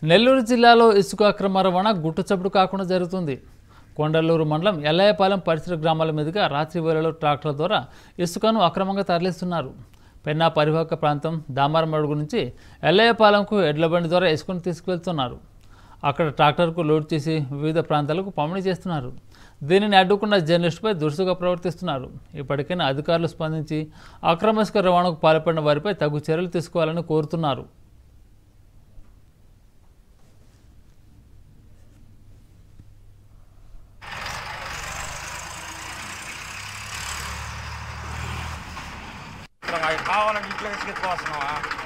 నెల్లూరు జిల్లాలో ఇసుక అక్రమ రవాణా గుట్టుచప్పుడు కాకుండా జరుగుతుంది కొండలూరు మండలం ఎల్లయ్యపాలెం పరిసర గ్రామాల మీదుగా రాత్రి వేళలో ట్రాక్టర్ల ద్వారా ఇసుకను అక్రమంగా తరలిస్తున్నారు పెన్నా పరివాహక ప్రాంతం దామరమడుగు నుంచి ఎల్లయ్యపాలెంకు ఎడ్ల బండి ద్వారా ఇసుకను తీసుకువెళ్తున్నారు అక్కడ ట్రాక్టర్కు లోడ్ చేసి వివిధ ప్రాంతాలకు పంపిణీ చేస్తున్నారు దీనిని అడ్డుకున్న జర్నలిస్టుపై దురుసుగా ప్రవర్తిస్తున్నారు ఇప్పటికైనా అధికారులు స్పందించి అక్రమ ఇసుక రవాణాకు పాల్పడిన వారిపై తగు చర్యలు తీసుకోవాలని కోరుతున్నారు ఇప్పుడు అవి కావాలని ఇంట్లో తీసుకెత్తుకోవస్తున్నావా